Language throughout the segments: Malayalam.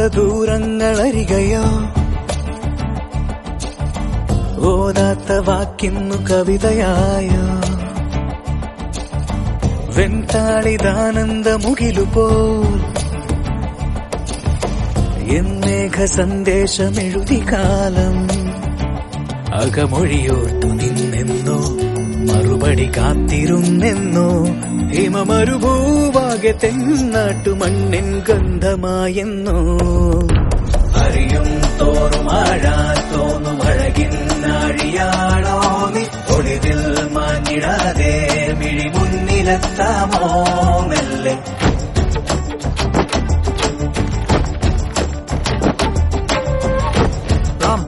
ദൂരങ്ങളരികയോ ഓതാത്ത വാക്കിന്നു കവിതയായോ വെൺതാളിതാനന്ദ മുകിലുപോൽ എന്നേഘ സന്ദേശമെഴുതി കാലം അകമൊഴിയോർത്തു നിന്നെന്നോ മറുപടി കാത്തിരുന്നെന്നോ ഹിമമരുഭൂവാകെ തെന്നാട്ടു മണ്ണിൻ ഗന്ധമായെന്നോ അറിയും തോറും ആഴാൻ തോന്നും അഴകിന്നാഴിയാണോ നീ ഒളിവിൽ മാഞ്ഞിടാതെ മിഴി മുന്നിലെത്താമോ മെല്ലെ Ram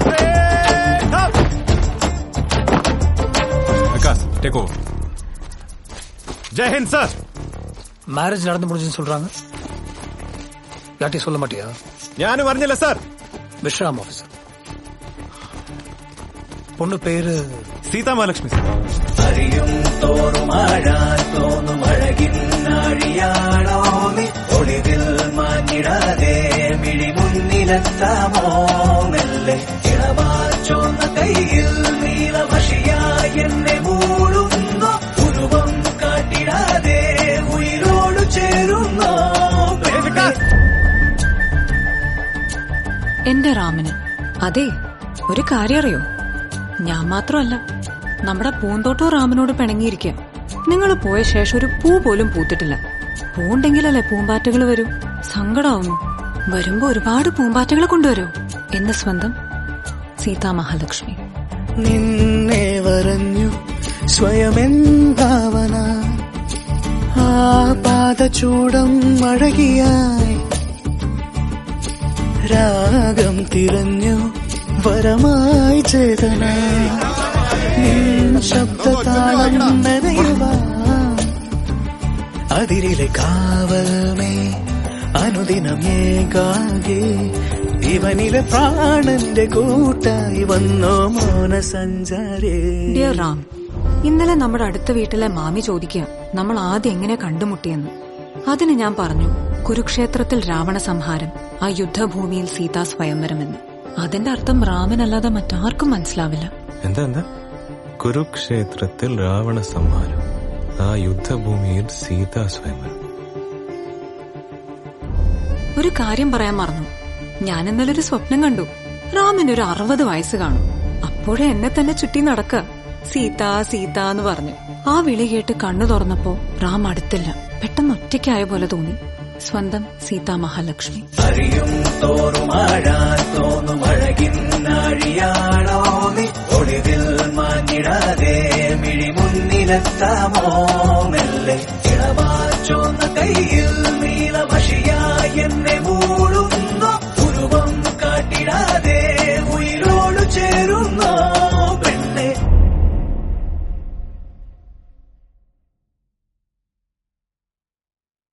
Vikas take over Jai Hind sir marriage நடந்து முடிஞ்சுன்னு சொல்றாங்க யாட்டி சொல்ல மாட்டியா ഞാനും അറിഞ്ഞില്ല സാർ விஸ்ராம் ஆஃபீஸர் பொண்ணு பேரு സീതാ മഹാലക്ഷ്മി സാർ അറിയും തോറും ആഴാൻ തോന്നും അഴകിന്നാഴിയാണോ നീ ഒളിവിൽ മാഞ്ഞിടാതെ മിഴി മുന്നിലെത്താമോ മെല്ലെ ഇളവാച്ചോന്ന കയ്യിൽ നീലമഷിയായി എന്നെ മൂടുന്നു ഉരുവം കാട്ടിടാതെ ഉയിരോട് ചേരുന്നോ എന്റെ രാമന് അതെ ഒരു കാര്യം അറിയോ ഞാൻ മാത്രമല്ല നമ്മുടെ പൂന്തോട്ടവും രാമനോട് പിണങ്ങിയിരിക്കുക നിങ്ങൾ പോയ ശേഷം ഒരു പൂ പോലും പൂത്തിട്ടില്ല പൂണ്ടെങ്കിലല്ലേ പൂമ്പാറ്റകൾ വരൂ സങ്കടാവുന്നു വരുമ്പോ ഒരുപാട് പൂമ്പാറ്റകളെ കൊണ്ടുവരൂ എന്ന് സ്വന്തം സീതാ മഹാലക്ഷ്മി നിന്നെ വരഞ്ഞു സ്വയമെൻ ഭാവന ആ പാദചൂടം അഴകിയായി രാഗം തിരഞ്ഞു വരമായി ചേതന നിൻ ശബ്ദതാളം നനയുവാൻ അതിരിലെ കാവൽമേ അനുദിനം ഏകാകെ ഇവനിലെ പ്രാണന്റെ കൂട്ടായി വന്നോ മോന സഞ്ചാരേ ഡിയർ റാം ഇന്നലെ നമ്മുടെ അടുത്ത വീട്ടിലെ മാമി ചോദിക്കുക നമ്മൾ ആദ്യം എങ്ങനെ കണ്ടുമുട്ടിയെന്ന് അതിന് ഞാൻ പറഞ്ഞു കുരുക്ഷേത്രത്തിൽ രാവണ സംഹാരം ആ യുദ്ധഭൂമിയിൽ സീതാ സ്വയംവരമെന്ന് അതിന്റെ അർത്ഥം രാമനല്ലാതെ മറ്റാർക്കും മനസ്സിലാവില്ല എന്താ എന്താ കുരുക്ഷേത്രത്തിൽ രാവണ സംഹാരം ആ യുദ്ധഭൂമിയിൽ സീതാ സ്വയംവരം ഒരു കാര്യം പറയാൻ മറന്നു ഞാൻ ഇന്നലെ ഒരു സ്വപ്നം കണ്ടു രാമന് ഒരു അറുപത് വയസ്സ് കാണും അപ്പോഴേ എന്നെ തന്നെ ചുറ്റി നടക്ക സീത സീത എന്ന് പറഞ്ഞു ആ വിളി കേട്ട് കണ്ണു തുറന്നപ്പോ റാം അടുത്തില്ല പെട്ടെന്ന് ഒറ്റയ്ക്കായ പോലെ തോന്നി സ്വന്തം സീതാ മഹാലക്ഷ്മി അറിയും തോറും ആഴാൻ തോന്നും അഴകിന്നാഴിയാണോ നീ ഒളിവിൽ മാഞ്ഞിടാതെ മിഴി മുന്നിലെത്താമോ മെല്ലെ ഇളവാച്ചോന്ന കയ്യിൽ